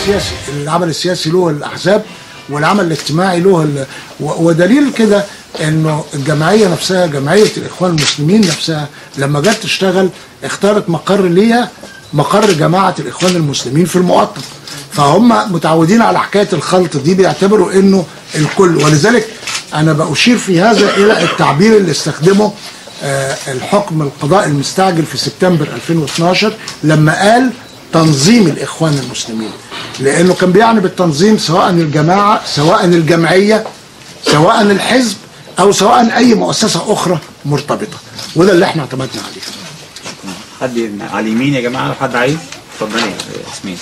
السياسي العمل السياسي له الاحزاب والعمل الاجتماعي له ال... و- ودليل كده انه الجمعيه نفسها جمعيه الاخوان المسلمين نفسها لما جت تشتغل اختارت مقر ليها مقر جماعه الاخوان المسلمين في المقطم فهم متعودين على حكايه الخلط دي بيعتبروا انه الكل ولذلك انا باشير في هذا الى التعبير اللي استخدمه آه، الحكم القضاء المستعجل في سبتمبر 2012 لما قال تنظيم الاخوان المسلمين لانه كان بيعني بالتنظيم سواء الجماعه سواء الجمعيه سواء الحزب او سواء اي مؤسسه اخرى مرتبطه وده اللي احنا اعتمدنا عليه حد على اليمين يا جماعه لو حد عايز اتفضلي يا ياسمين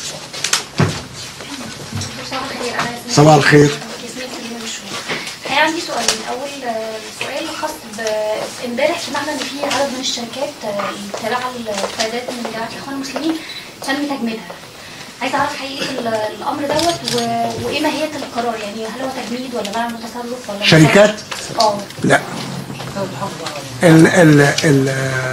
صباح الخير انا ياسمين. صباح الخير. ياسمين سليمان الشهور. الحقيقه عندي سؤالين اول آه، سؤال خاص ب- امبارح سمعنا ان في عدد من الشركات آه، التابعه للقيادات من جماعه الاخوان المسلمين تم تجميدها عايزه اعرف حقيقه ال- الامر دوت و- وايه ماهيه القرار يعني هل هو تجميد ولا منع من التصرف ولا شركات؟ اه لا ال ال ال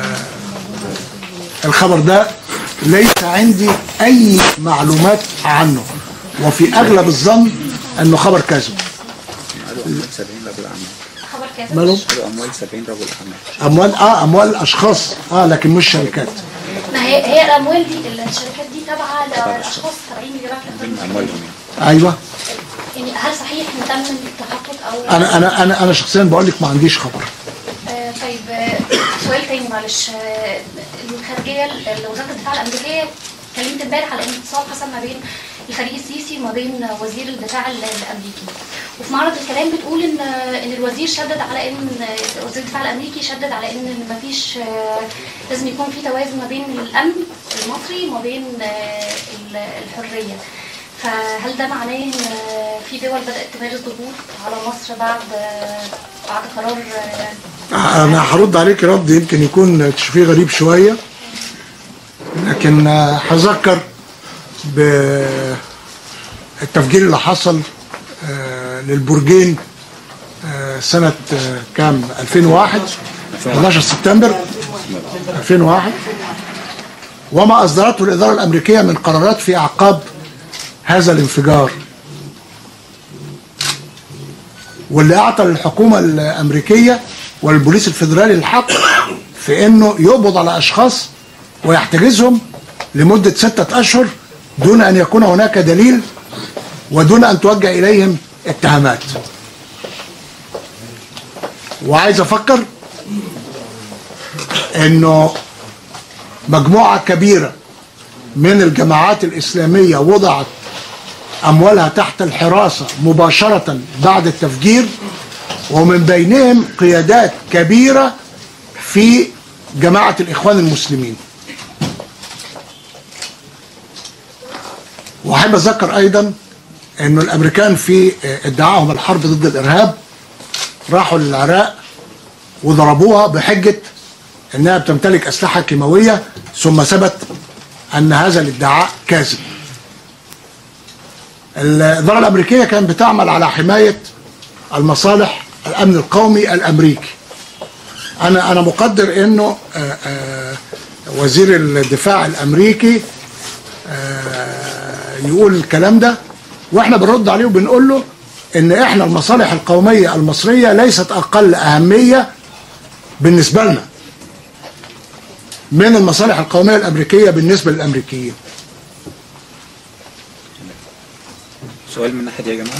الخبر ده ليس عندي اي معلومات عنه وفي اغلب الظن انه خبر كاذب قالوا اموال 70 رجل اعمال خبر كاذب ماله قالوا اموال 70 رجل اعمال اموال اه اموال اشخاص اه لكن مش شركات ما هي هي الاموال دي الشركات دي تابعه لاشخاص تابعين لجماعه الاخوان من المسلمين اموالهم يعني ايوه يعني هل صحيح ان تم التحقق او انا انا انا انا شخصيا بقول لك ما عنديش خبر آه، طيب آه، سؤال تاني معلش آه، الخارجيه ال- وزاره الدفاع الامريكيه اتكلمت امبارح على ان اتصال حصل ما بين الخليج السيسي وما بين وزير الدفاع ال- الامريكي وفي معرض الكلام بتقول ان ان الوزير شدد على ان وزير الدفاع الامريكي شدد على ان مفيش آه، لازم يكون في توازن ما بين الامن المصري وما بين آه، ال- الحريه فهل ده معناه ان آه، في دول بدات تمارس ضغوط على مصر بعد آه، بعد قرار آه، انا هرد عليك رد يمكن يكون تشوفيه غريب شويه لكن آه، هذكر بالتفجير اللي حصل آه، للبرجين آه، سنه آه، كام 2001 11 سبتمبر 2001 وما اصدرته الاداره الامريكيه من قرارات في اعقاب هذا الانفجار واللي اعطى للحكومه الامريكيه والبوليس الفيدرالي الحق في انه يقبض على اشخاص ويحتجزهم لمده سته اشهر دون ان يكون هناك دليل ودون ان توجه اليهم اتهامات. وعايز افكر انه مجموعه كبيره من الجماعات الاسلاميه وضعت اموالها تحت الحراسه مباشره بعد التفجير ومن بينهم قيادات كبيره في جماعه الاخوان المسلمين. واحب اذكر ايضا انه الامريكان في ادعائهم الحرب ضد الارهاب راحوا للعراق وضربوها بحجه انها بتمتلك اسلحه كيماويه ثم ثبت ان هذا الادعاء كاذب. الإدارة الأمريكية كانت بتعمل على حماية المصالح الأمن القومي الأمريكي أنا أنا مقدر إنه آه، آه، وزير الدفاع الأمريكي آه، يقول الكلام ده وإحنا بنرد عليه وبنقول له إن إحنا المصالح القومية المصرية ليست أقل أهمية بالنسبة لنا من المصالح القومية الأمريكية بالنسبة للأمريكيين سؤال من ناحيه يا جماعه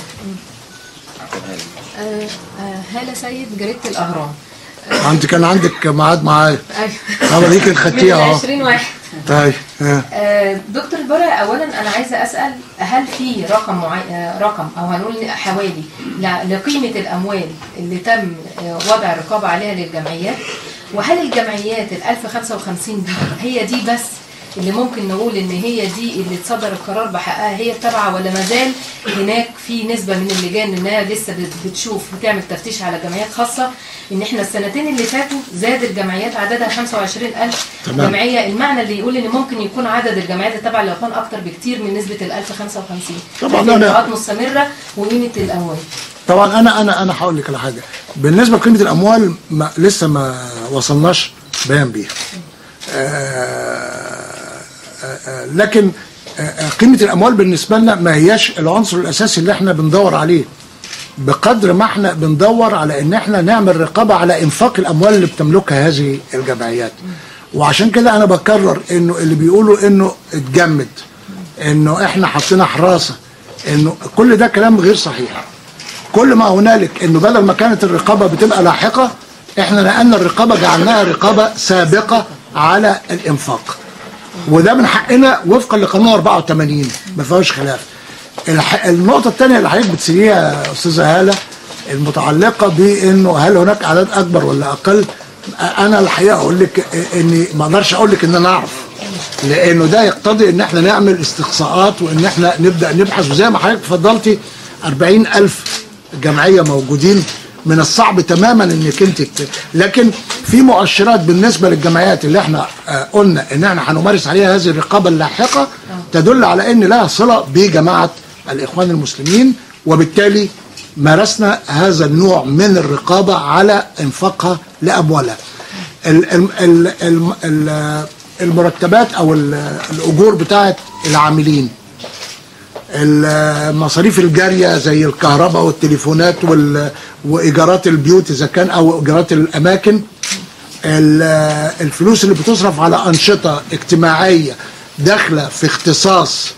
آه، آه، هالة سيد جريدة الأهرام أنت كان عندك ميعاد معايا أيوه طب ديك الخطية من أهو 20 واحد طيب ها. آه، دكتور البرع اولا انا عايزه اسال هل في رقم معين رقم او هنقول حوالي ل- لقيمه الاموال اللي تم آه، وضع الرقابه عليها للجمعيات وهل الجمعيات ال 1055 دي هي دي بس اللي ممكن نقول ان هي دي اللي تصدر القرار بحقها هي التابعه ولا ما زال هناك في نسبه من اللجان انها لسه بت- بتشوف بتعمل تفتيش على جمعيات خاصه ان احنا السنتين اللي فاتوا زاد الجمعيات عددها 25000 تمام. جمعيه المعنى اللي يقول ان ممكن يكون عدد الجمعيات التابعه للاخوان اكتر بكتير من نسبه ال 1055 طبعاً هذه أنا- اجراءات مستمره وقيمه الاموال طبعا انا انا انا هقول لك على حاجه بالنسبه لقيمه الاموال ما لسه ما وصلناش بيان بيها آه، آه، آه، لكن آه، آه، قيمه الاموال بالنسبه لنا ما هياش العنصر الاساسي اللي احنا بندور عليه بقدر ما احنا بندور على ان احنا نعمل رقابه على انفاق الاموال اللي بتملكها هذه الجمعيات وعشان كده انا بكرر انه اللي بيقولوا انه اتجمد انه احنا حطينا حراسه انه كل ده كلام غير صحيح كل ما هنالك انه بدل ما كانت الرقابه بتبقى لاحقه احنا نقلنا الرقابه جعلناها رقابه سابقه على الانفاق وده من حقنا وفقا لقانون 84 ما فيهوش خلاف الح... النقطه الثانيه اللي حضرتك بتسيريها يا استاذه هاله المتعلقه بانه هل هناك اعداد اكبر ولا اقل انا الحقيقه اقول لك اني ما اقدرش اقول لك ان انا اعرف لانه ده يقتضي ان احنا نعمل استقصاءات وان احنا نبدا نبحث وزي ما حضرتك اتفضلتي 40000 جمعيه موجودين من الصعب تماما انك انت ت- لكن في مؤشرات بالنسبه للجمعيات اللي احنا آه، قلنا ان احنا هنمارس عليها هذه الرقابه اللاحقه تدل على ان لها صله بجماعه الاخوان المسلمين وبالتالي مارسنا هذا النوع من الرقابه على انفاقها لاموالها. ال- ال- ال- ال- ال- المرتبات او ال- الاجور بتاعت العاملين المصاريف الجاريه زي الكهرباء والتليفونات وال- وايجارات البيوت اذا كان او ايجارات الاماكن ال- الفلوس اللي بتصرف على انشطه اجتماعيه داخله في اختصاص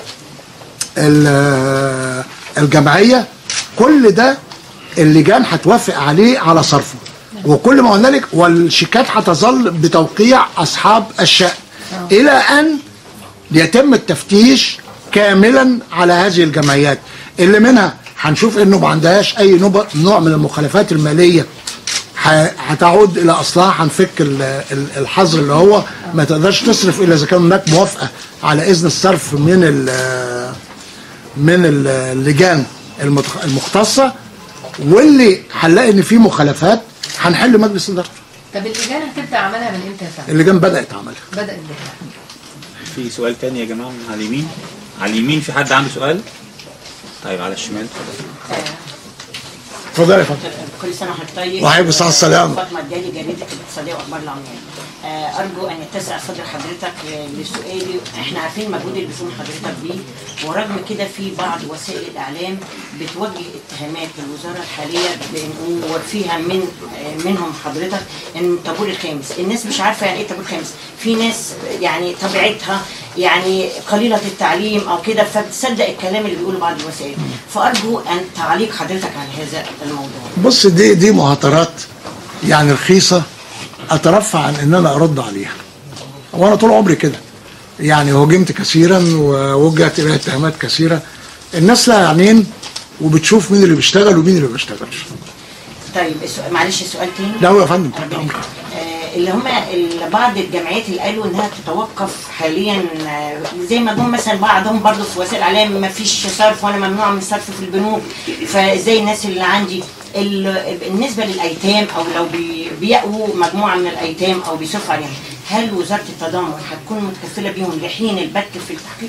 ال- الجمعيه كل ده اللجان هتوافق عليه على صرفه وكل ما هنالك والشيكات هتظل بتوقيع اصحاب الشأن الى ان يتم التفتيش كاملا على هذه الجمعيات اللي منها هنشوف انه ما عندهاش اي نوب- نوع من المخالفات الماليه ح- هتعود الى اصلها هنفك ال- ال- الحظر اللي هو ما تقدرش تصرف الا اذا كان هناك موافقه على اذن الصرف من ال- من ال- اللجان المتخ- المختصه واللي هنلاقي ان في مخالفات هنحل مجلس الاداره طب اللجان هتبدا عملها من امتى يا فندم؟ اللجان بدات عملها بدات بالفعل في سؤال تاني يا جماعه من على اليمين على اليمين في حد عنده سؤال طيب على الشمال اتفضل اتفضل يا فندم كل سنه وحضرتك طيب وعليكم الصلاة والسلام. فاطمه الدالي جريده الاقتصاديه واخبار العمال آه، ارجو ان يتسع صدر حضرتك آه، لسؤالي احنا عارفين المجهود اللي بيقوم حضرتك بيه ورغم كده في بعض وسائل الاعلام بتوجه اتهامات للوزاره الحاليه بان وفيها من آه، منهم حضرتك ان الطابور الخامس الناس مش عارفه يعني ايه الطابور الخامس في ناس يعني طبيعتها يعني قليله التعليم او كده فبتصدق الكلام اللي بيقوله بعض الوسائل فارجو ان تعليق حضرتك على هذا الموضوع بص دي دي مهاترات يعني رخيصه اترفع عن ان انا ارد عليها وانا طول عمري كده يعني هجمت كثيرا ووجهت الي اتهامات كثيره الناس لها عينين وبتشوف مين اللي بيشتغل ومين اللي ما بيشتغلش طيب السؤال معلش سؤال تاني لا يا فندم تحت ربنا امرك يخليك. آه، اللي هم ال- بعض الجمعيات اللي قالوا انها تتوقف حاليا آه، زي ما جم مثلا بعضهم برضه في وسائل الاعلام ما فيش صرف وانا ممنوع من الصرف في البنوك فازاي الناس اللي عندي ال- بالنسبه للايتام او لو بي- بيأووا مجموعه من الايتام او بيصرفوا عليهم هل وزاره التضامن هتكون متكفله بيهم لحين البت في التحقيق؟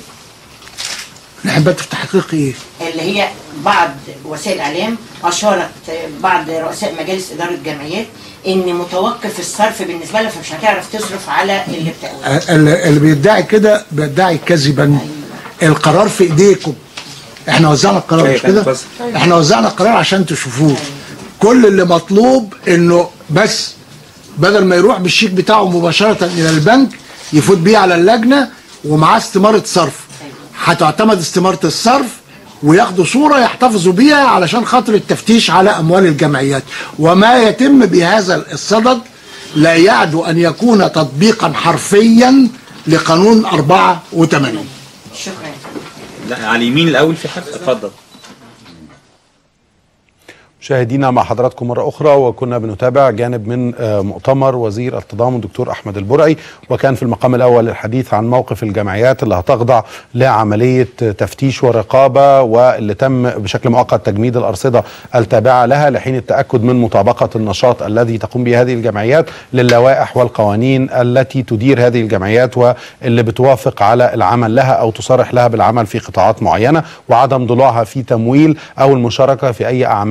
نحب في تحقيق ايه؟ اللي هي بعض وسائل الاعلام اشارت بعض رؤساء مجالس اداره جمعيات ان متوقف الصرف بالنسبه لها فمش هتعرف تصرف على اللي بتقوله اللي اللي بيدعي كده بيدعي كذبا القرار في ايديكم احنا وزعنا القرار أيوة مش كده اتفضل. احنا وزعنا القرار عشان تشوفوه كل اللي مطلوب انه بس بدل ما يروح بالشيك بتاعه مباشرة الى البنك يفوت بيه على اللجنة ومعاه استمارة صرف هتعتمد استمارة الصرف وياخدوا صورة يحتفظوا بيها علشان خاطر التفتيش على أموال الجمعيات وما يتم بهذا الصدد لا يعدو أن يكون تطبيقا حرفيا لقانون 84 شكرا لا على اليمين الاول في حد اتفضل مشاهدينا مع حضراتكم مرة أخرى وكنا بنتابع جانب من آه، مؤتمر وزير التضامن دكتور أحمد البرعي وكان في المقام الأول الحديث عن موقف الجمعيات اللي هتخضع لعملية تفتيش ورقابة واللي تم بشكل مؤقت تجميد الأرصدة التابعة لها لحين التأكد من مطابقة النشاط الذي تقوم به هذه الجمعيات للوائح والقوانين التي تدير هذه الجمعيات واللي بتوافق على العمل لها أو تصرح لها بالعمل في قطاعات معينة وعدم ضلوعها في تمويل أو المشاركة في أي أعمال تخريبية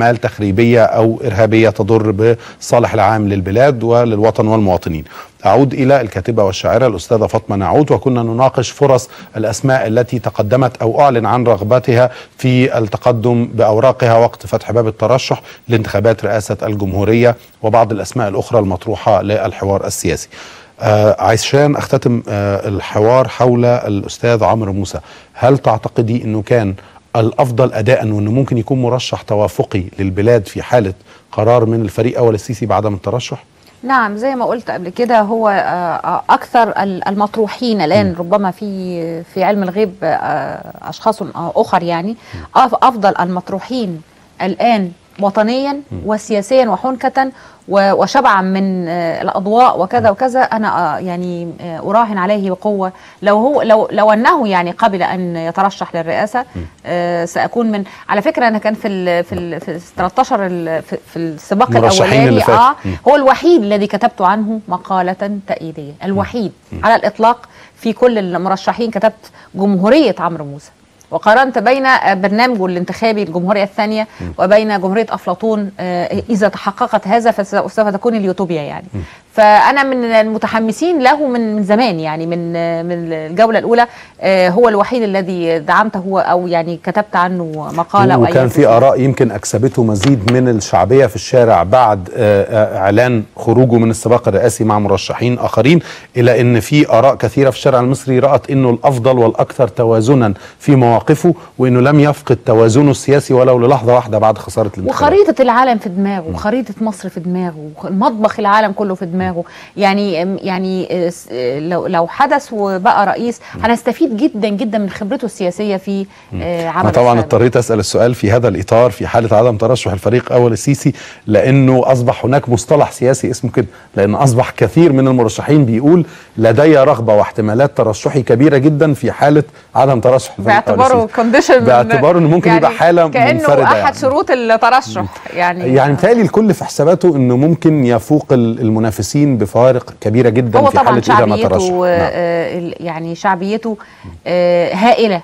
تخريبيه او ارهابيه تضر بالصالح العام للبلاد وللوطن والمواطنين. اعود الى الكاتبه والشاعره الاستاذه فاطمه نعود وكنا نناقش فرص الاسماء التي تقدمت او اعلن عن رغبتها في التقدم باوراقها وقت فتح باب الترشح لانتخابات رئاسه الجمهوريه وبعض الاسماء الاخرى المطروحه للحوار السياسي. آه عشان اختتم آه الحوار حول الاستاذ عمرو موسى هل تعتقدي انه كان الافضل اداء وانه ممكن يكون مرشح توافقي للبلاد في حاله قرار من الفريق اول السيسي بعدم الترشح نعم زي ما قلت قبل كده هو آه، آه، اكثر ال- المطروحين الان ربما في في علم الغيب آه، اشخاص آه، اخر يعني أف- افضل المطروحين الان وطنيا وسياسيا وحنكة و- وشبعا من آه، الاضواء وكذا وكذا انا آه، يعني آه، اراهن عليه بقوه لو هو لو لو انه يعني قبل ان يترشح للرئاسه آه، ساكون من على فكره انا كان في ال في ال في 13 ال- في, في السباق المرشحين اللي الاولاني فاتوا. اه مم. هو الوحيد الذي كتبت عنه مقالة تأييدية الوحيد على الإطلاق في كل المرشحين كتبت جمهورية عمرو موسى وقارنت بين برنامجه الانتخابي الجمهورية الثانية وبين جمهورية أفلاطون آه، إذا تحققت هذا فسوف تكون اليوتوبيا يعني فأنا من المتحمسين له من من زمان يعني من آه، من الجولة الأولى آه، هو الوحيد الذي دعمته أو يعني كتبت عنه مقالة أو وكان أي في اراء يمكن اكسبته مزيد من الشعبيه في الشارع بعد آه، آه، اعلان خروجه من السباق الرئاسي مع مرشحين اخرين الى ان في اراء كثيره في الشارع المصري رات انه الافضل والاكثر توازنا في مواقفه وانه لم يفقد توازنه السياسي ولو للحظه واحده بعد خساره الانتخابات وخريطة العالم في دماغه وخريطة مصر في دماغه مطبخ العالم كله في دماغه يعني يعني آه، س- آه، لو لو حدث وبقى رئيس هنستفيد جدا جدا من خبرته السياسية في آه، عمل أنا طبعا السابق. اضطريت اسال السؤال في هذا الاطار في حاله عدم ترشح الفريق اول السيسي لانه اصبح هناك مصطلح سياسي اسمه كده لان اصبح كثير من المرشحين بيقول لدي رغبه واحتمالات ترشحي كبيره جدا في حاله عدم ترشح الفريق أول باعتباره السيسي. كونديشن باعتباره انه ممكن يبقى حاله كأنه منفرده أحد يعني. شروط الترشح يعني يعني متهيألي الكل في حساباته انه ممكن يفوق ال- المنافسين بفوارق كبيره جدا هو في طبعا حاله اذا ما ترشح شعبيته نعم. آه، ال- يعني شعبيته آه، هائله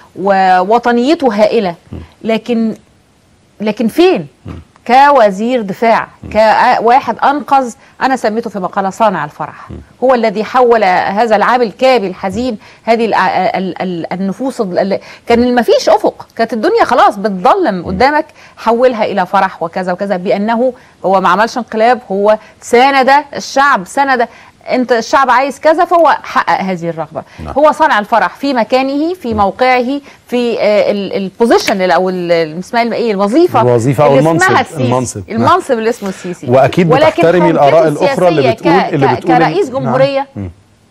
ووطنيته هائله لكن لكن فين كوزير دفاع كواحد انقذ انا سميته في مقاله صانع الفرح هو الذي حول هذا العام الكابي الحزين هذه الع- ال- ال- النفوس ال- كان ما فيش افق كانت الدنيا خلاص بتضلم قدامك حولها الى فرح وكذا وكذا بانه هو ما عملش انقلاب هو ساند الشعب ساند انت الشعب عايز كذا فهو حقق هذه الرغبه نعم. هو صانع الفرح في مكانه في موقعه في آه، ال- البوزيشن او ال- ال- اسمها ايه الوظيفه الوظيفة أو اللي المنصب. اسمها السيسي المنصب. نعم. المنصب اللي اسمه السيسي وأكيد ولكن بتحترمي الآراء حركته الأخرى اللي السياسية بتقول- ك- اللي ك- بتقول إن- كرئيس نعم. جمهوريه مم.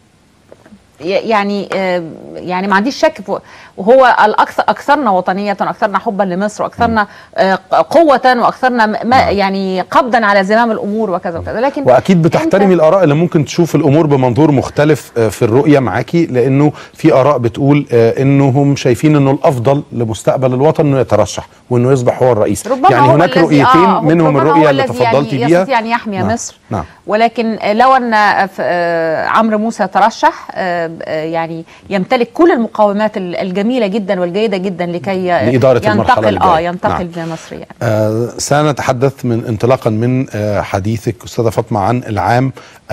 ي- يعني آه، يعني ما عنديش شك في- وهو الاكثر اكثرنا وطنيه واكثرنا حبا لمصر واكثرنا آه، قوه واكثرنا م- ما يعني قبضا على زمام الامور وكذا وكذا لكن واكيد بتحترمي أنت- الاراء اللي ممكن تشوف الامور بمنظور مختلف آه، في الرؤيه معاكي لانه في اراء بتقول آه، انهم شايفين انه الافضل لمستقبل الوطن انه يترشح وانه يصبح هو الرئيس ربما يعني هو هناك الذي- رؤيتين آه، منهم ربما الرؤيه هو اللي الذي تفضلتي يعني بيها يستطيع ان يحمي نعم. مصر نعم ولكن لو ان آه، ف- آه، عمرو موسى ترشح آه، آه، يعني يمتلك كل المقومات ال- الجميله جدا والجيده جدا لكي لإدارة المرحلة ينتقل اه الجاية. ينتقل بمصر يعني آه سنتحدث من انطلاقا من آه حديثك استاذه فاطمه عن العام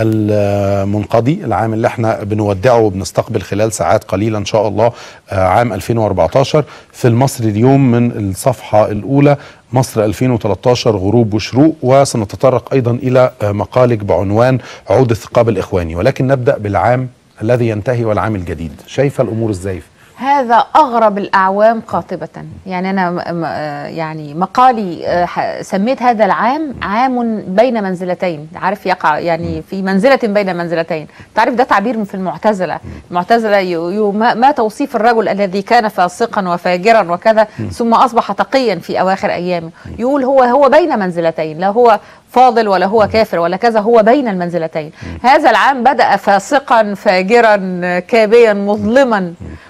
المنقضي العام اللي احنا بنودعه وبنستقبل خلال ساعات قليله ان شاء الله آه عام 2014 في المصري اليوم من الصفحه الاولى مصر 2013 غروب وشروق وسنتطرق ايضا الى آه مقالك بعنوان عود الثقاب الاخواني ولكن نبدا بالعام الذي ينتهي والعام الجديد شايفه الامور ازاي هذا اغرب الاعوام قاطبه يعني انا م- م- آه، يعني مقالي آه، ح- سميت هذا العام عام بين منزلتين عارف يقع يعني في منزله بين منزلتين تعرف ده تعبير من في المعتزله المعتزله ي- ي- ما ما توصيف الرجل الذي كان فاسقا وفاجرا وكذا ثم اصبح تقيا في اواخر ايامه يقول هو هو بين منزلتين لا هو فاضل ولا هو كافر ولا كذا هو بين المنزلتين هذا العام بدأ فاسقا فاجرا كابيا مظلما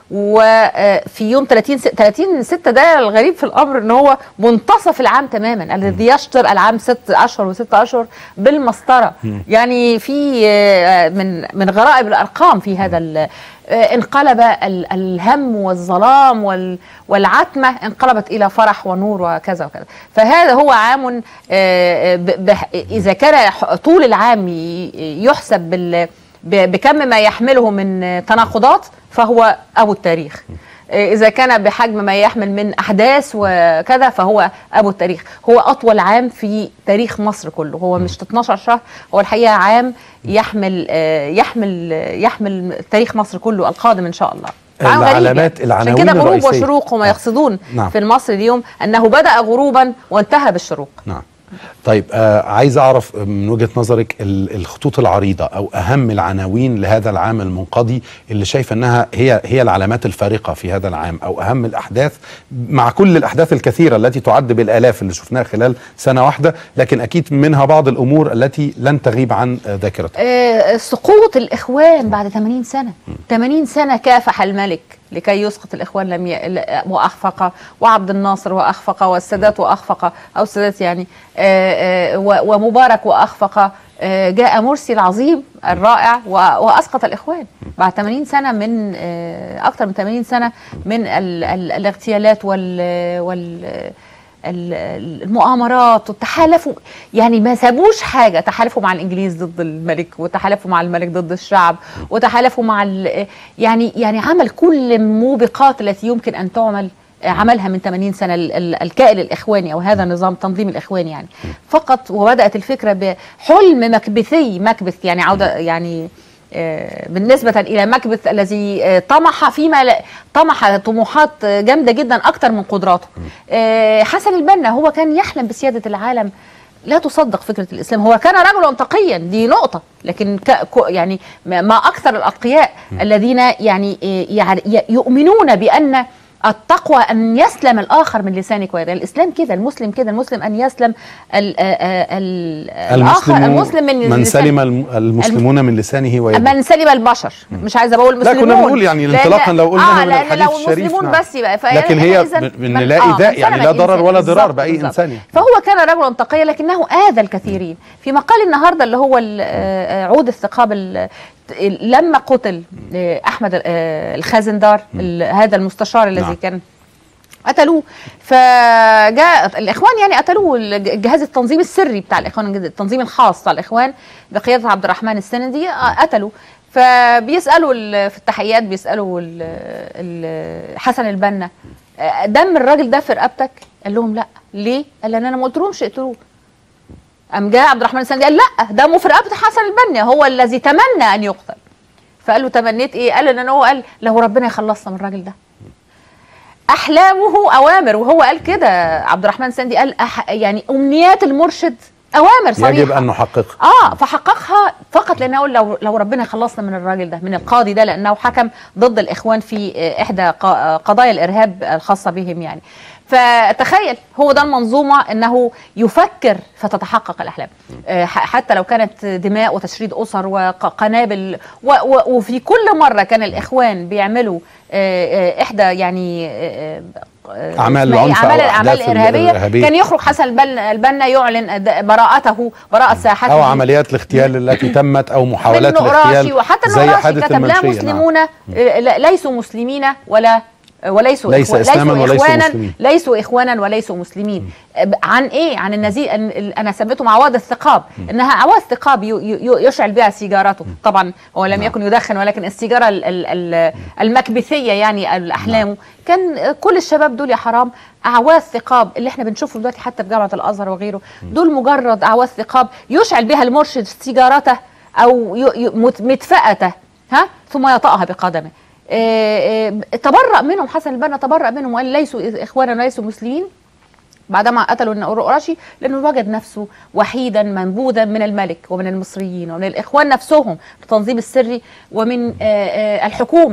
وفي يوم 30 س- 30 6 ده الغريب في الامر ان هو منتصف العام تماما الذي يشطر العام ست اشهر وست اشهر بالمسطره يعني في آه، من من غرائب الارقام في هذا ال- آه، انقلب ال- الهم والظلام وال- والعتمه انقلبت الى فرح ونور وكذا وكذا فهذا هو عام آه، آه، ب- بح- اذا كان ح- طول العام ي- يحسب بال ب- بكم ما يحمله من آه، تناقضات فهو ابو التاريخ آه، اذا كان بحجم ما يحمل من احداث وكذا فهو ابو التاريخ هو اطول عام في تاريخ مصر كله هو مش 12 شهر هو الحقيقه عام يحمل آه، يحمل آه، يحمل تاريخ مصر كله القادم ان شاء الله عام غريب العلامات- يعني. العناوين عشان كده غروب الرئيسية. وشروق هم آه. يقصدون نعم. في المصري اليوم انه بدا غروبا وانتهى بالشروق نعم طيب آه عايز اعرف من وجهه نظرك ال- الخطوط العريضه او اهم العناوين لهذا العام المنقضي اللي شايفه انها هي هي العلامات الفارقه في هذا العام او اهم الاحداث مع كل الاحداث الكثيره التي تعد بالالاف اللي شفناها خلال سنه واحده لكن اكيد منها بعض الامور التي لن تغيب عن آه، ذاكرتك آه، سقوط الاخوان بعد 80 سنه 80 سنه كافح الملك لكي يسقط الاخوان لم ي... ل- واخفق وعبد الناصر واخفق والسادات واخفق او السادات يعني آه، آه، و- ومبارك واخفق آه، جاء مرسي العظيم الرائع و- واسقط الاخوان بعد 80 سنه من آه، اكثر من 80 سنه من ال... ال... الاغتيالات وال وال ال- المؤامرات والتحالفوا يعني ما سابوش حاجه تحالفوا مع الانجليز ضد الملك وتحالفوا مع الملك ضد الشعب وتحالفوا مع ال- يعني يعني عمل كل الموبقات التي يمكن ان تعمل عملها من 80 سنه ال- ال- الكائن الاخواني او هذا النظام تنظيم الاخواني يعني فقط وبدات الفكره بحلم مكبثي مكبث يعني عوده يعني آه، بالنسبة إلى مكبث الذي آه، طمح فيما لا- طمح طموحات آه، جامدة جدا أكثر من قدراته آه، حسن البنا هو كان يحلم بسيادة العالم لا تصدق فكرة الإسلام هو كان رجلا تقيا دي نقطة لكن ك ك- يعني ما ما أكثر الأتقياء الذين يعني آه، يعني ي- يؤمنون بأن التقوى أن يسلم الآخر من لسانك ويدك الإسلام كده المسلم كده المسلم أن يسلم ال- آه، آه، ال- الآخر المسلم من من لسان- سلم الم- المسلمون من لسانه ويده من سلم البشر مش عايزه بقول لا، مسلمون كنا بنقول يعني لأن- انطلاقا لو قلنا آه من لأن الحديث لو الشريف، المسلمون نعم. بس يبقى ف- لكن هي إذن ب- من- بنلاقي آه، ده من يعني سلم لا ضرر الإنسان. ولا ضرار بالظبط، بأي بالظبط. إنسان يعني. فهو كان رجلا تقيا لكنه آذى الكثيرين في مقال النهارده اللي هو ال- آه، عود الثقاب ال- ال- لما قتل آه، احمد آه، الخازندار ال- هذا المستشار الذي نعم. كان قتلوه فجاء الاخوان يعني قتلوه الجهاز التنظيم السري بتاع الاخوان التنظيم الخاص بتاع الاخوان بقياده عبد الرحمن السندي آه، قتلوا فبيسالوا ال- في التحقيقات بيسالوا ال- ال- حسن البنا آه، دم الراجل ده في رقبتك قال لهم لا ليه قال لان انا ما قلتلهمش اقتلوه قام جاء عبد الرحمن السندي قال لا دمه في رقبه حسن البنا هو الذي تمنى ان يقتل فقال له تمنيت ايه قال ان هو قال لو ربنا يخلصنا من الراجل ده احلامه اوامر وهو قال كده عبد الرحمن سندي قال أح يعني امنيات المرشد اوامر صريحه يجب ان نحققها اه فحققها فقط لانه لو لو ربنا خلصنا من الراجل ده من القاضي ده لانه حكم ضد الاخوان في آه، احدى قا- آه، قضايا الارهاب الخاصه بهم يعني فتخيل هو ده المنظومه انه يفكر فتتحقق الاحلام آه، ح- حتى لو كانت دماء وتشريد اسر وقنابل و- و- وفي كل مره كان الاخوان بيعملوا آه، آه، احدى يعني آه، آه، أعمال اسمها إيه؟ العنف أو اعمال الاعمال أحداث الارهابيه الإرهابية. كان يخرج حسن البنا البنا يعلن د- براءته براءه ساحته او عمليات الاغتيال التي تمت او محاولات من نقراشي الاغتيال وحتى زي النقراشي حادث كتب لا المنشية نعم. مسلمون لا- ليسوا مسلمين ولا وليسوا ليس إخوة- إسلاما ليسوا وليسوا إخوانا مسلمين. ليسوا إخوانا وليسوا مسلمين عن إيه؟ عن النزيل أن- ال- أنا سميتهم عواد الثقاب إنها عواد ثقاب ي- ي- يشعل بها سيجارته طبعا هو لم نعم. يكن يدخن ولكن السيجارة ال- ال- ال- المكبثية يعني الأحلام كان كل الشباب دول يا حرام أعواد ثقاب اللي احنا بنشوفهم دلوقتي حتى في جامعة الأزهر وغيره دول مجرد أعواد ثقاب يشعل بها المرشد سيجارته أو ي- ي- مت- مدفأته ها ثم يطأها بقدمه آه، آه، تبرأ منهم حسن البنا تبرأ منهم وقال ليسوا إخوانا وليسوا مسلمين بعدما قتلوا النقراشي لانه وجد نفسه وحيدا منبوذا من الملك ومن المصريين ومن الاخوان نفسهم التنظيم السري ومن آه، آه، الحكومه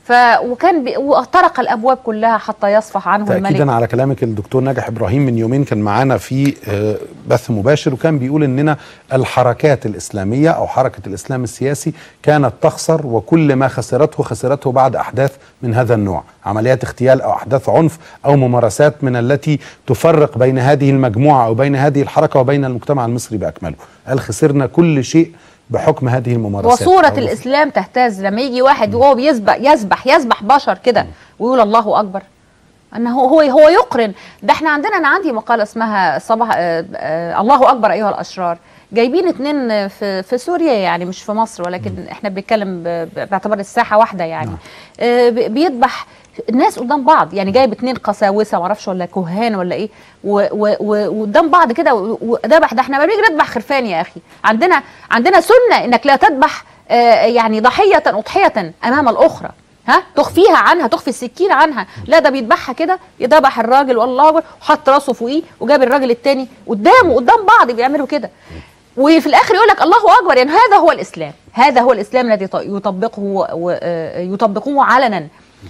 ف وكان بي... وطرق الابواب كلها حتى يصفح عنه الملك تأكيدا على كلامك الدكتور ناجح إبراهيم من يومين كان معانا في آه، بث مباشر وكان بيقول إننا الحركات الإسلامية أو حركة الإسلام السياسي كانت تخسر وكل ما خسرته خسرته بعد أحداث من هذا النوع عمليات اغتيال أو أحداث عنف أو ممارسات من التي تفرق بين هذه المجموعة أو بين هذه الحركة وبين المجتمع المصري بأكمله هل خسرنا كل شيء بحكم هذه الممارسات وصورة أو- الإسلام تهتز لما يجي واحد وهو بيسبح يسبح يسبح بشر كده ويقول الله أكبر أنه هو هو يقرن ده احنا عندنا أنا عندي مقالة اسمها صباح آه آه الله أكبر أيها الأشرار جايبين اتنين في في سوريا يعني مش في مصر ولكن احنا بنتكلم ب- ب- باعتبار الساحة واحدة يعني آه ب- بيذبح الناس قدام بعض يعني جايب اتنين قساوسه معرفش ولا كهان ولا ايه و- و- و- وقدام بعض كده و- وذبح ده احنا ما بنيجي نذبح خرفان يا اخي عندنا عندنا سنه انك لا تذبح آه، يعني ضحيه اضحيه امام الاخرى ها تخفيها عنها تخفي السكين عنها لا ده بيذبحها كده يذبح الراجل والله اكبر وحط راسه فوقيه وجاب الراجل التاني قدامه قدام بعض بيعملوا كده وفي الاخر يقول لك الله اكبر يعني هذا هو الاسلام هذا هو الاسلام الذي ط- يطبقه و- آه، يطبقوه علنا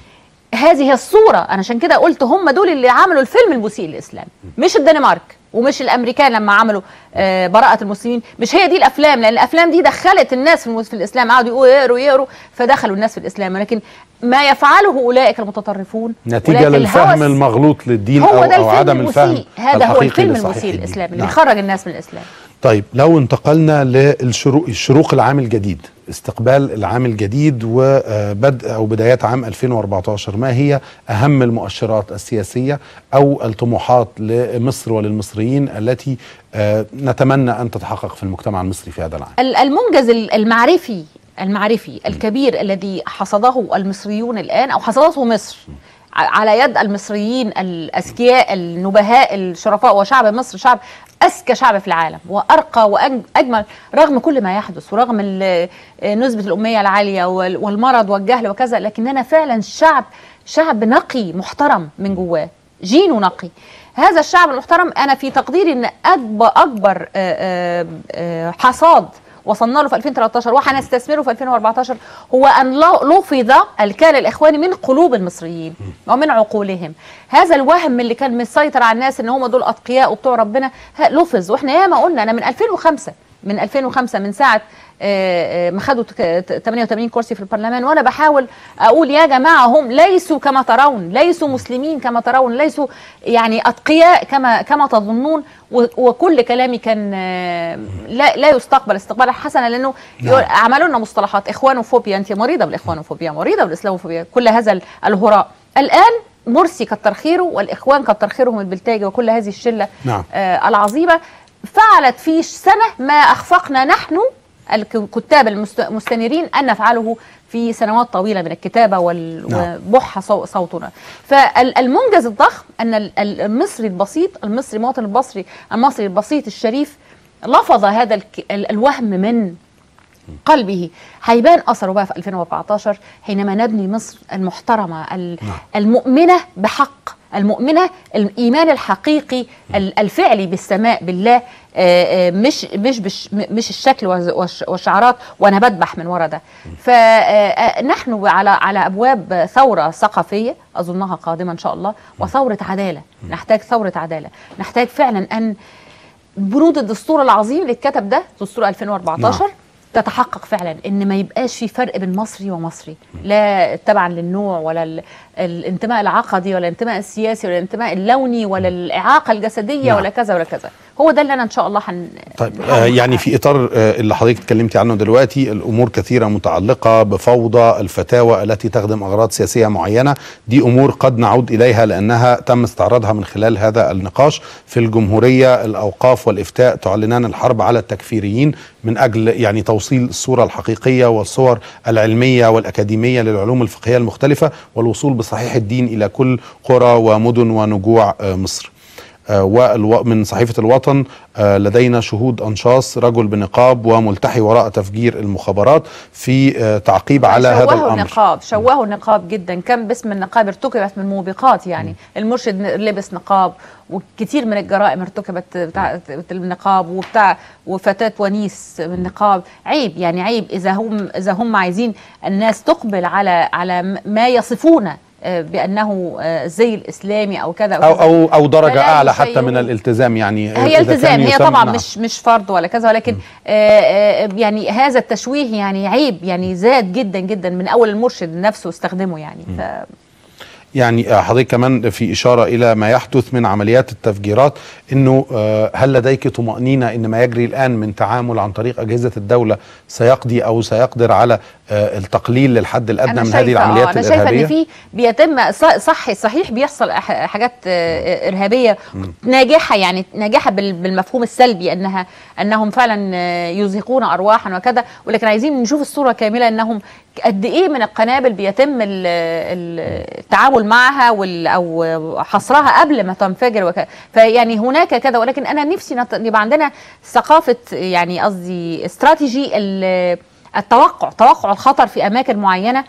هذه هي الصورة أنا عشان كده قلت هم دول اللي عملوا الفيلم المسيء للإسلام مش الدنمارك ومش الامريكان لما عملوا آه، براءة المسلمين مش هي دي الافلام لان الافلام دي دخلت الناس في المس- في الاسلام قعدوا يقولوا يقروا يقروا فدخلوا الناس في الاسلام لكن ما يفعله اولئك المتطرفون نتيجة أولئك للفهم الهوس المغلوط للدين هو أو, ده أو الفيلم عدم الفهم المسيء هذا هو الحقيقي الفيلم لصحيح المسيء الدين. الاسلامي اللي نعم. خرج الناس من الاسلام طيب لو انتقلنا للشروق الشروق العام الجديد استقبال العام الجديد وبدء او بدايات عام 2014 ما هي اهم المؤشرات السياسيه او الطموحات لمصر وللمصريين التي آه، نتمنى ان تتحقق في المجتمع المصري في هذا العام ال- المنجز ال- المعرفي المعرفي الكبير الذي حصده المصريون الآن أو حصدته مصر ع- على يد المصريين الأذكياء النبهاء الشرفاء وشعب مصر شعب أذكى شعب في العالم وأرقى وأجمل رغم كل ما يحدث ورغم ال- نسبة الأمية العالية وال- والمرض والجهل وكذا لكننا فعلا شعب شعب نقي محترم من جواه جينه نقي هذا الشعب المحترم انا في تقديري ان اكبر اكبر آه، آه، آه، حصاد وصلنا له في 2013 وهنستثمره في 2014 هو ان ل- لفظ الكيان الاخواني من قلوب المصريين ومن عقولهم هذا الوهم اللي كان مسيطر على الناس ان هم دول اتقياء وبتوع ربنا ه- لفظ واحنا ياما قلنا انا من 2005 من 2005 من ساعه آه، آه، ما خدوا تك- ت- 88 كرسي في البرلمان وانا بحاول اقول يا جماعه هم ليسوا كما ترون ليسوا مسلمين كما ترون ليسوا يعني اتقياء كما كما تظنون و- وكل كلامي كان آه، لا لا يستقبل استقبالا حسنا لانه يقول- عملوا لنا مصطلحات اخوانوفوبيا انت مريضه بالاخوانوفوبيا مريضه بالاسلاموفوبيا كل هذا ال- الهراء الان مرسي كتر خيره والاخوان كتر خيرهم البلتاجي وكل هذه الشله نعم. آه العظيمه فعلت في سنه ما اخفقنا نحن الكتاب المستنيرين ان نفعله في سنوات طويله من الكتابه وال- نعم. وبح صو- صوتنا فالمنجز الضخم ان ال- ال- المصري البسيط المصري المواطن المصري المصري البسيط الشريف لفظ هذا الك- ال- الوهم من قلبه هيبان اثره بقى في 2014 حينما نبني مصر المحترمه ال- المؤمنه بحق المؤمنه الايمان الحقيقي ال- الفعلي بالسماء بالله آه، آه، مش مش بش م- مش الشكل والز- والش- والشعارات وانا بذبح من ورا ده فنحن على على ابواب ثوره ثقافيه اظنها قادمه ان شاء الله وثوره عداله نحتاج ثوره عداله نحتاج فعلا ان بنود الدستور العظيم اللي اتكتب ده دستور 2014 نعم. تتحقق فعلا ان ما يبقاش في فرق بين مصري ومصري لا تبعا للنوع ولا ال- الانتماء العقدي ولا الانتماء السياسي ولا الانتماء اللوني ولا الاعاقه الجسديه نعم. ولا كذا ولا كذا هو ده اللي انا ان شاء الله هن طيب آه يعني في اطار آه اللي حضرتك اتكلمتي عنه دلوقتي الامور كثيره متعلقه بفوضى الفتاوى التي تخدم اغراض سياسيه معينه دي امور قد نعود اليها لانها تم استعراضها من خلال هذا النقاش في الجمهوريه الاوقاف والافتاء تعلنان الحرب على التكفيريين من اجل يعني توصيل الصوره الحقيقيه والصور العلميه والاكاديميه للعلوم الفقهيه المختلفه والوصول بصحيح الدين الى كل قرى ومدن ونجوع آه مصر آه، والو من صحيفه الوطن آه، لدينا شهود انشاص رجل بنقاب وملتحي وراء تفجير المخابرات في آه، تعقيب على هذا شوهوا الامر النقاب شوهوا النقاب جدا كم باسم النقاب ارتكبت من موبقات يعني المرشد ن- لبس نقاب وكثير من الجرائم ارتكبت بتاع النقاب وبتاع وفتاة ونيس من نقاب عيب يعني عيب اذا هم اذا هم عايزين الناس تقبل على على م- ما يصفون آه، بانه آه، الزي الاسلامي او كذا او كذا. او او درجه فلا اعلى حتى يشيعوا. من الالتزام يعني إذا هي كان التزام هي يسمى- طبعا نعم. مش مش فرض ولا كذا ولكن آه آه يعني هذا التشويه يعني عيب يعني زاد جدا جدا من اول المرشد نفسه استخدمه يعني ف يعني آه، حضرتك كمان في إشارة إلى ما يحدث من عمليات التفجيرات أنه آه، هل لديك طمأنينة أن ما يجري الآن من تعامل عن طريق أجهزة الدولة سيقضي أو سيقدر على آه، التقليل للحد الأدنى من هذه شايفة- العمليات آه، انا شايفه الإرهابية ان في بيتم ص- صح صحيح بيحصل أح- حاجات آه، ارهابيه ناجحه يعني ناجحه بال- بالمفهوم السلبي انها انهم فعلا آه، يزهقون ارواحا وكذا ولكن عايزين نشوف الصوره كامله انهم قد ايه من القنابل بيتم ال- ال- التعامل معها وال او حصرها قبل ما تنفجر وك... فيعني هناك كذا ولكن انا نفسي نت... يبقى عندنا ثقافه يعني قصدي استراتيجي ال- التوقع توقع الخطر في اماكن معينه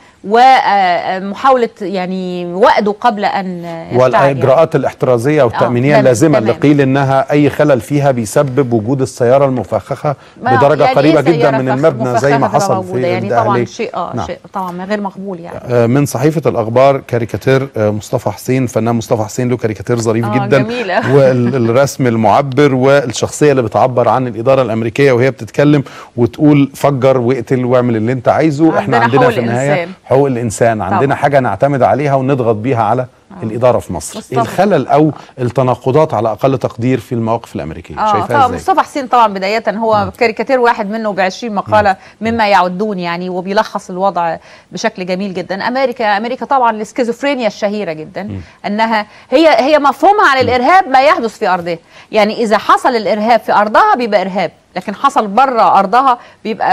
ومحاوله يعني وقده قبل ان يفتعل يعني. والإجراءات الاحترازية والتأمينية تمام، اللازمة اللي تمام. قيل أنها أي خلل فيها بيسبب وجود السيارة المفخخة ما- بدرجة يعني قريبة إيه جدا سيارة من فخ- المبنى زي ما مفخخة تبقى حصل موجودة؟ في يعني طبعا الدقهلية. شيء اه نعم. شيء طبعا غير مقبول يعني آه، من صحيفة الأخبار كاريكاتير آه، مصطفى حسين فنان مصطفى حسين له كاريكاتير ظريف آه، جدا جميلة. والرسم المعبر والشخصية اللي بتعبر عن الإدارة الأمريكية وهي بتتكلم وتقول فجر واقتل واعمل اللي أنت عايزه احنا عندنا عندنا حقوق في النهاية الإنسان. حقوق الإنسان عندنا طبعا. حاجة نعتمد عليها ونضغط بيها على الإدارة في مصر مصطفى. الخلل أو التناقضات على أقل تقدير في المواقف الأمريكية اه شايفها طبعا إزاي؟ مصطفى حسين طبعا بدايه هو كاريكاتير واحد منه ب 20 مقاله مما يعدون يعني وبيلخص الوضع بشكل جميل جدا امريكا امريكا طبعا السكيزوفرينيا الشهيره جدا انها هي هي مفهومها عن الارهاب ما يحدث في ارضها يعني اذا حصل الارهاب في ارضها بيبقى ارهاب لكن حصل بره ارضها بيبقى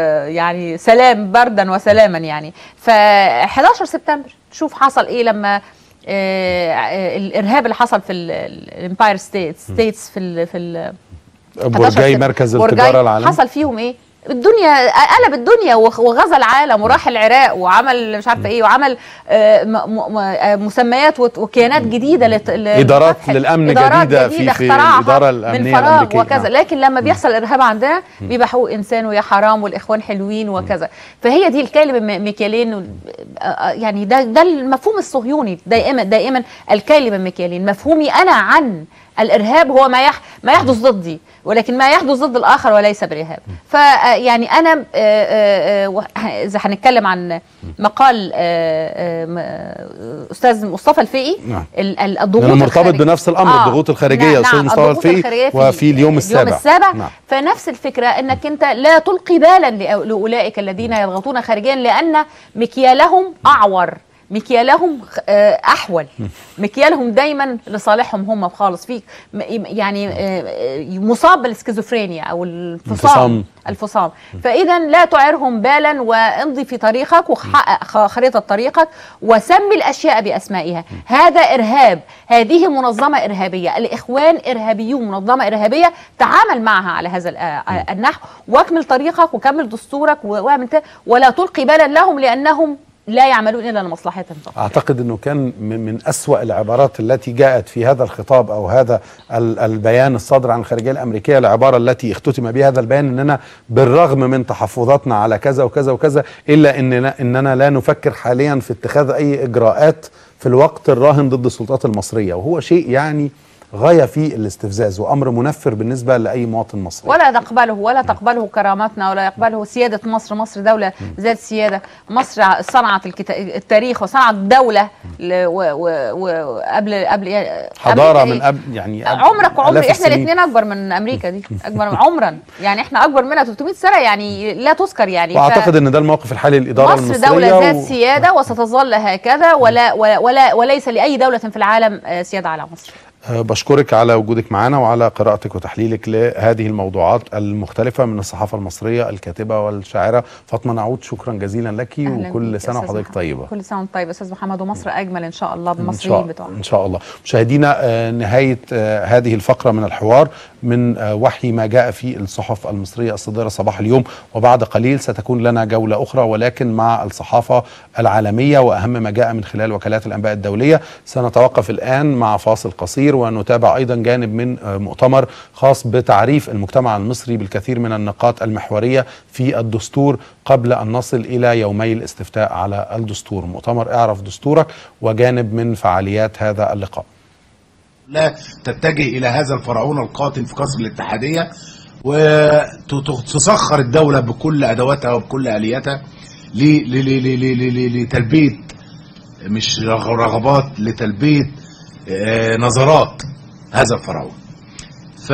يعني سلام بردا وسلاما يعني ف 11 سبتمبر شوف حصل ايه لما آه، آه، الارهاب اللي حصل في الامباير ستيتس ستيتس في ال في ال 11 برجاي سبتمبر. مركز برجاي التجارة العالمي حصل فيهم ايه الدنيا قلب الدنيا وغ- وغزا العالم وراح العراق وعمل مش عارفه ايه وعمل آه، م- م- م- آه، مسميات وت- وكيانات جديده لت- ل- إدارات لفتح- للأمن إدارات جديدة في- في اخترعها الإدارة من الأمنية فراغ الأمريكية. وكذا نعم. لكن لما بيحصل ارهاب عندنا بيبقى حقوق انسان ويا حرام والاخوان حلوين وكذا فهي دي الكلمه م- مكيالين وال- آه، آه، يعني ده ده المفهوم الصهيوني دائما دائما الكلمه مكيالين مفهومي انا عن الارهاب هو ما يح ما يحدث ضدي ولكن ما يحدث ضد الاخر وليس بارهاب فيعني انا آه، آه، آه، وه- اذا هنتكلم عن مقال آه، آه، م- آه، استاذ مصطفى الفقي نعم. ال- ال- الضغوط لأنه مرتبط الخارجية. بنفس الأمر، الضغوط الخارجية، نعم أستاذ نعم مصطفى الضغوط الفقي الخارجية في وفي اليوم السابع. اليوم السابع نعم. فنفس الفكرة انك انت لا تلقي بالا لأ- لاولئك الذين يضغطون خارجيا لان مكيالهم اعور مكيالهم آه، احول مكيالهم دايما لصالحهم هم خالص فيك م- يعني آه، آه، مصاب بالسكيزوفرينيا او الفصام انفصام. الفصام فاذا لا تعرهم بالا وامضي في طريقك وحقق خ- خريطه طريقك وسمي الاشياء باسمائها هذا ارهاب هذه منظمه ارهابيه الاخوان ارهابيون منظمه ارهابيه تعامل معها على هذا ال- آه، النحو واكمل طريقك وكمل دستورك و- واعمل ت- ولا تلقي بالا لهم لانهم لا يعملون الا لمصلحتهم فقط أعتقد أنه كان من, من أسوأ العبارات التي جاءت في هذا الخطاب أو هذا ال- البيان الصادر عن الخارجية الأمريكية العبارة التي اختتم بها هذا البيان أننا بالرغم من تحفظاتنا على كذا وكذا وكذا إلا أننا, إننا لا نفكر حاليا في اتخاذ أي إجراءات في الوقت الراهن ضد السلطات المصرية وهو شيء يعني غاية في الاستفزاز وأمر منفر بالنسبة لأي مواطن مصري ولا تقبله ولا تقبله كرامتنا ولا يقبله سيادة مصر مصر دولة ذات سيادة مصر صنعت الكتا... التاريخ وصنعت دولة ل... و... و... و... قبل قبل حضارة أمريكا من إيه؟ قبل يعني قبل عمرك وعمري آلاف احنا السنين. الاثنين اكبر من امريكا دي اكبر من عمرا يعني احنا اكبر منها 300 سنه يعني لا تذكر يعني ف- واعتقد ان ده الموقف الحالي للاداره مصر المصريه دولة ذات و- سيادة وستظل هكذا ولا ولا, ولا وليس لأي دولة في العالم آه، سيادة على مصر أه، بشكرك على وجودك معنا وعلى قراءتك وتحليلك لهذه الموضوعات المختلفة من الصحافة المصرية الكاتبة والشاعرة فاطمة نعود شكرا جزيلا لك أهلاً وكل بيك يا سنة أستاذ وحضرتك محمد. طيبة كل سنه وانت طيب يا استاذ محمد ومصر اجمل ان شاء الله إن بالمصريين شاء, بتوعنا إن شاء الله مشاهدينا آه، نهاية آه، هذه الفقرة من الحوار من آه، وحي ما جاء في الصحف المصرية الصادرة صباح اليوم وبعد قليل ستكون لنا جولة أخرى ولكن مع الصحافة العالمية وأهم ما جاء من خلال وكالات الأنباء الدولية سنتوقف الآن مع فاصل قصير ونتابع أيضا جانب من آه، مؤتمر خاص بتعريف المجتمع المصري بالكثير من النقاط المحورية في الدستور قبل أن نصل إلى يومي الاستفتاء على الدستور مؤتمر اعرف دستورك وجانب من فعاليات هذا اللقاء لا تتجه الى هذا الفرعون القاتل في قصر الاتحاديه وتسخر الدوله بكل ادواتها وبكل الياتها ل- ل- ل- ل- ل- ل- لتلبيه مش رغ- رغبات لتلبيه آه، نظرات هذا الفرعون ف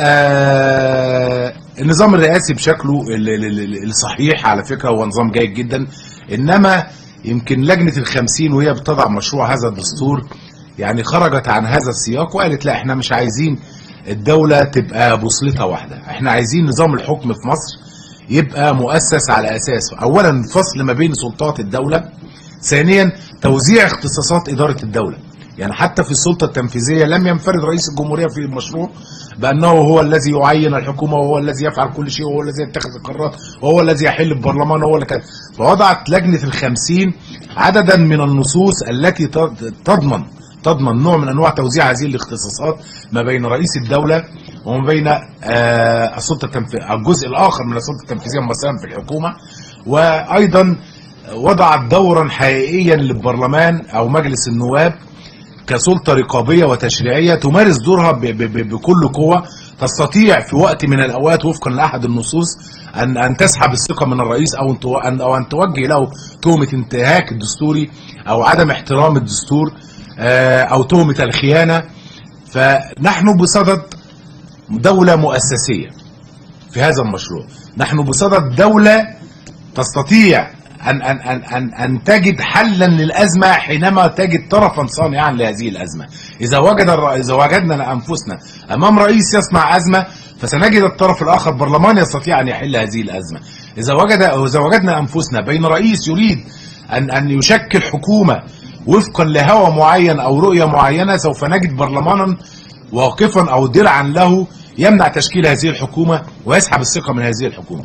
آه، النظام الرئاسي بشكله ال- ال- ال- الصحيح على فكره هو نظام جيد جدا انما يمكن لجنه الخمسين وهي بتضع مشروع هذا الدستور يعني خرجت عن هذا السياق وقالت لا احنا مش عايزين الدوله تبقى بوصلتها واحده احنا عايزين نظام الحكم في مصر يبقى مؤسس على اساس اولا فصل ما بين سلطات الدوله ثانيا توزيع اختصاصات اداره الدوله يعني حتى في السلطه التنفيذيه لم ينفرد رئيس الجمهوريه في المشروع بانه هو الذي يعين الحكومه وهو الذي يفعل كل شيء وهو الذي يتخذ القرارات وهو الذي يحل البرلمان وهو اللي كذا فوضعت لجنه الخمسين عددا من النصوص التي تض- تضمن تضمن نوع من انواع توزيع هذه الاختصاصات ما بين رئيس الدوله وما بين آه، السلطه التنفيذيه الجزء الاخر من السلطه التنفيذيه مثلا في الحكومه وايضا وضعت دورا حقيقيا للبرلمان او مجلس النواب كسلطه رقابيه وتشريعيه تمارس دورها ب- ب- ب- بكل قوه تستطيع في وقت من الاوقات وفقا لاحد النصوص ان ان تسحب الثقه من الرئيس او ان تو- أن- او ان توجه له تهمه انتهاك الدستوري او عدم احترام الدستور آه، او تهمه الخيانه فنحن بصدد دوله مؤسسيه في هذا المشروع نحن بصدد دوله تستطيع أن أن أن أن أن تجد حلا للأزمة حينما تجد طرفا صانعا لهذه الأزمة. إذا وجد الر- إذا وجدنا أنفسنا أمام رئيس يصنع أزمة فسنجد الطرف الآخر برلمان يستطيع أن يحل هذه الأزمة. إذا وجد إذا وجدنا أنفسنا بين رئيس يريد أن أن يشكل حكومة وفقا لهوى معين أو رؤية معينة سوف نجد برلمانا واقفا أو درعا له يمنع تشكيل هذه الحكومة ويسحب الثقة من هذه الحكومة.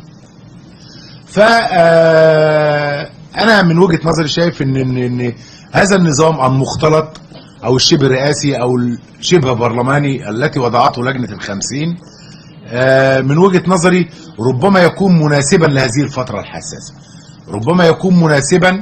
ف آه، انا من وجهه نظري شايف ان ان, إن هذا النظام المختلط او الشبه الرئاسي او الشبه برلماني التي وضعته لجنه الخمسين آه، من وجهه نظري ربما يكون مناسبا لهذه الفتره الحساسه ربما يكون مناسبا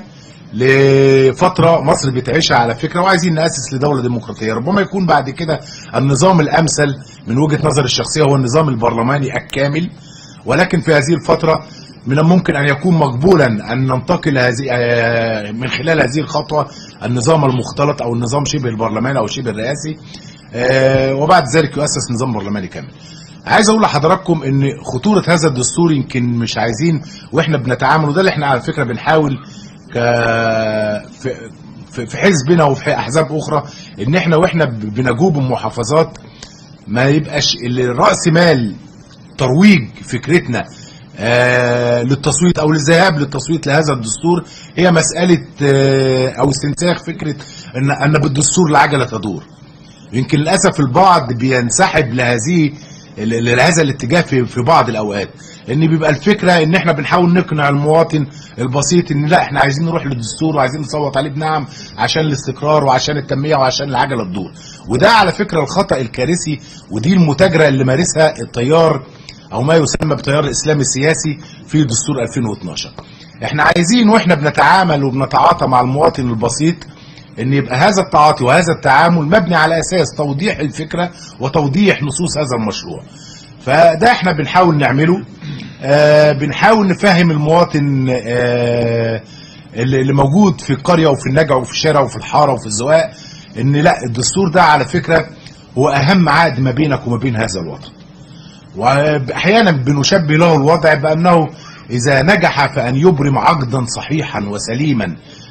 لفتره مصر بتعيشها على فكره وعايزين ناسس لدوله ديمقراطيه ربما يكون بعد كده النظام الامثل من وجهه نظري الشخصيه هو النظام البرلماني الكامل ولكن في هذه الفتره من الممكن ان يكون مقبولا ان ننتقل هذه آه، من خلال هذه الخطوه النظام المختلط او النظام شبه البرلماني او شبه الرئاسي آه، وبعد ذلك يؤسس نظام برلماني كامل. عايز اقول لحضراتكم ان خطوره هذا الدستور يمكن مش عايزين واحنا بنتعامل وده اللي احنا على فكره بنحاول ك في في- في حزبنا وفي احزاب اخرى ان احنا واحنا ب- بنجوب المحافظات ما يبقاش الراس مال ترويج فكرتنا آه للتصويت او للذهاب للتصويت لهذا الدستور هي مساله آه او استنساخ فكره ان ان بالدستور العجله تدور يمكن للاسف البعض بينسحب لهذه ل- لهذا الاتجاه في في بعض الاوقات ان بيبقى الفكره ان احنا بنحاول نقنع المواطن البسيط ان لا احنا عايزين نروح للدستور وعايزين نصوت عليه بنعم عشان الاستقرار وعشان التنميه وعشان العجله تدور وده على فكره الخطا الكارثي ودي المتاجره اللي مارسها التيار او ما يسمى بتيار الاسلام السياسي في دستور 2012 احنا عايزين واحنا بنتعامل وبنتعاطى مع المواطن البسيط ان يبقى هذا التعاطي وهذا التعامل مبني على اساس توضيح الفكره وتوضيح نصوص هذا المشروع فده احنا بنحاول نعمله آه بنحاول نفهم المواطن آه اللي اللي موجود في القريه وفي النجع وفي الشارع وفي الحاره وفي الزواق ان لا الدستور ده على فكره هو اهم عقد ما بينك وما بين هذا الوطن واحيانا بنشبه له الوضع بانه اذا نجح فان يبرم عقدا صحيحا وسليما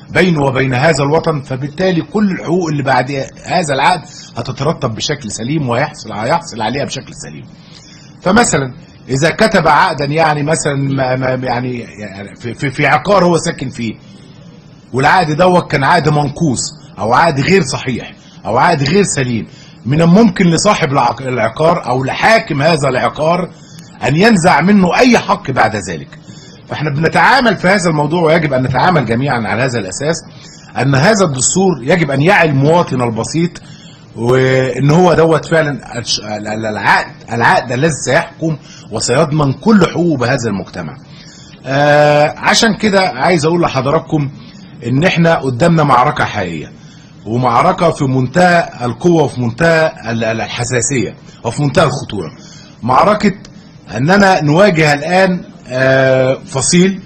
بينه وبين هذا الوطن فبالتالي كل الحقوق اللي بعد هذا العقد هتترتب بشكل سليم ويحصل هيحصل عليها بشكل سليم فمثلا اذا كتب عقدا يعني مثلا ما ما يعني يعني في, في, في عقار هو ساكن فيه والعقد دوت كان عقد منقوص او عقد غير صحيح او عقد غير سليم من الممكن لصاحب العق- العقار او لحاكم هذا العقار ان ينزع منه اي حق بعد ذلك فاحنا بنتعامل في هذا الموضوع ويجب ان نتعامل جميعا على هذا الاساس ان هذا الدستور يجب ان يعي المواطن البسيط وان هو دوت فعلا الش- ال- ال- العقد العقد الذي سيحكم وسيضمن كل حقوق بهذا المجتمع آه عشان كده عايز اقول لحضراتكم ان احنا قدامنا معركه حقيقيه ومعركه في منتهى القوه وفي منتهى ال- ال- الحساسيه وفي منتهى الخطوره معركه اننا نواجه الان آه فصيل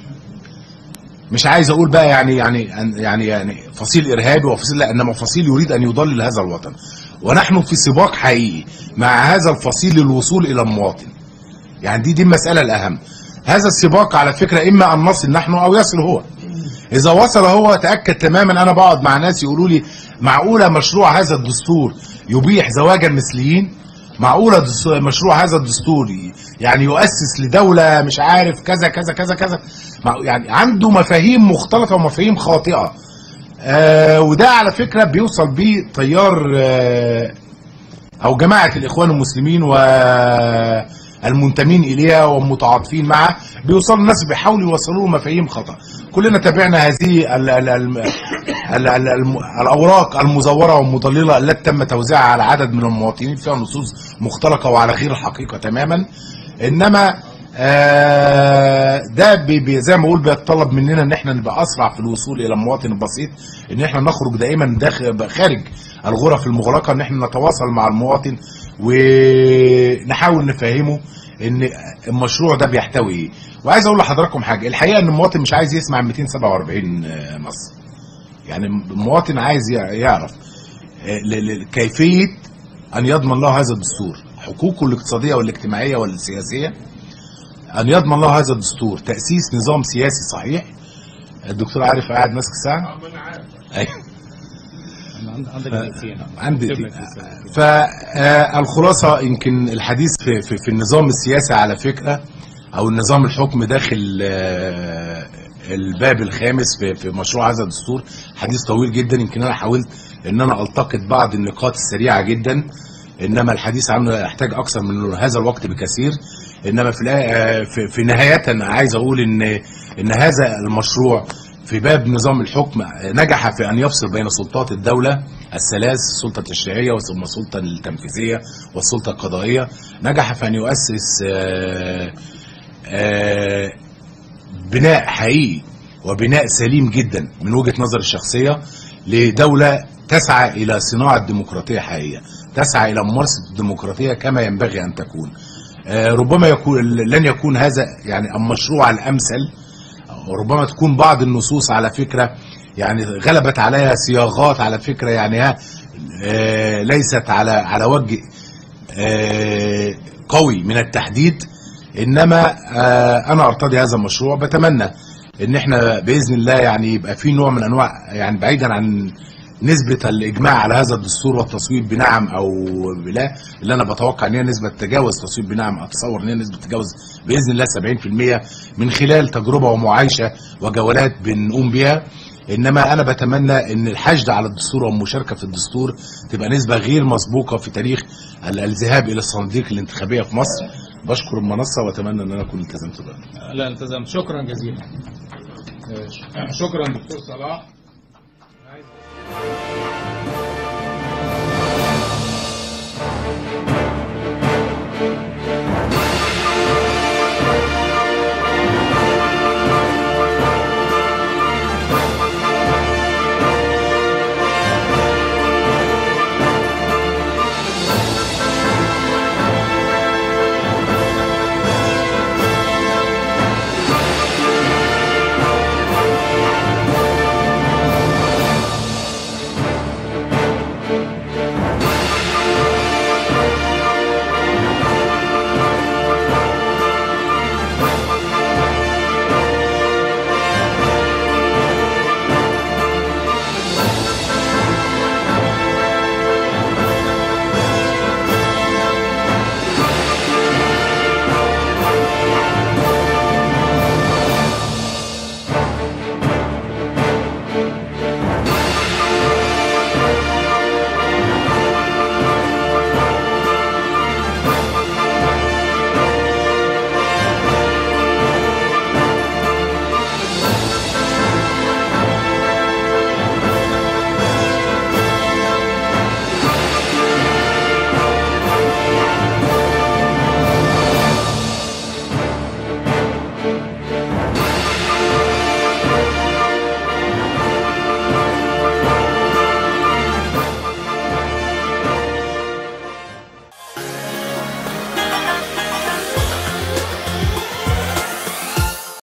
مش عايز اقول بقى يعني يعني يعني يعني فصيل ارهابي وفصيل لا انما فصيل يريد ان يضلل هذا الوطن ونحن في سباق حقيقي مع هذا الفصيل للوصول الى المواطن يعني دي دي المساله الاهم هذا السباق على فكره اما ان نصل نحن او يصل هو اذا وصل هو تاكد تماما انا بقعد مع ناس يقولوا لي معقوله مشروع هذا الدستور يبيح زواج المثليين معقوله دس- مشروع هذا الدستور ي- يعني يؤسس لدوله مش عارف كذا كذا كذا كذا مع- يعني عنده مفاهيم مختلطه ومفاهيم خاطئه آه وده على فكره بيوصل بيه تيار آه او جماعه الاخوان المسلمين والمنتمين اليها والمتعاطفين معها بيوصلوا الناس بيحاولوا يوصلوا له مفاهيم خطا كلنا تابعنا هذه ال ال ال ال ال ال الاوراق المزوره والمضلله التي تم توزيعها على عدد من المواطنين فيها نصوص مختلقه وعلى غير الحقيقه تماما انما آه، ده بي بي زي ما بقول بيتطلب مننا ان احنا نبقى اسرع في الوصول الى المواطن البسيط ان احنا نخرج دائما داخل خارج الغرف المغلقه ان احنا نتواصل مع المواطن ونحاول نفهمه ان المشروع ده بيحتوي ايه وعايز اقول لحضراتكم حاجه الحقيقه ان المواطن مش عايز يسمع 247 نص يعني المواطن عايز يع- يعرف آه، ل- ل- كيفيه ان يضمن له هذا الدستور حقوقه الاقتصاديه والاجتماعيه والسياسيه ان يضمن له هذا الدستور تاسيس نظام سياسي صحيح الدكتور عارف قاعد ماسك ساعه ايوه عندك دقيقتين عندي فالخلاصه يمكن الحديث في, في, في النظام السياسي على فكره او النظام الحكم داخل آه، الباب الخامس في, في مشروع هذا الدستور حديث طويل جدا يمكن انا حاولت ان انا التقط بعض النقاط السريعه جدا انما الحديث عنه يحتاج اكثر من هذا الوقت بكثير انما في الآ- آه، في, في نهايه أنا عايز اقول ان ان هذا المشروع في باب نظام الحكم نجح في ان يفصل بين سلطات الدوله الثلاث السلطه التشريعيه ثم السلطه التنفيذيه والسلطه القضائيه نجح في ان يؤسس آه، آه، بناء حقيقي وبناء سليم جدا من وجهه نظري الشخصيه لدوله تسعى الى صناعه ديمقراطيه حقيقيه تسعى الى ممارسه الديمقراطيه كما ينبغي ان تكون آه، ربما يكون لن يكون هذا يعني المشروع الامثل ربما تكون بعض النصوص على فكره يعني غلبت عليها صياغات على فكره يعني ها آه، ليست على على وجه آه، قوي من التحديد انما آه، انا ارتضي هذا المشروع بتمنى ان احنا باذن الله يعني يبقى في نوع من انواع يعني بعيدا عن نسبة الإجماع على هذا الدستور والتصويت بنعم أو بلا اللي أنا بتوقع إن هي نسبة تجاوز تصويت بنعم أتصور إن هي نسبة تجاوز بإذن الله 70% من خلال تجربة ومعايشة وجولات بنقوم بها إنما أنا بتمنى إن الحشد على الدستور والمشاركة في الدستور تبقى نسبة غير مسبوقة في تاريخ ال- الذهاب إلى الصناديق الانتخابية في مصر بشكر المنصة وأتمنى إن أنا أكون التزمت بها لا التزمت شكرا جزيلا شكرا دكتور صلاح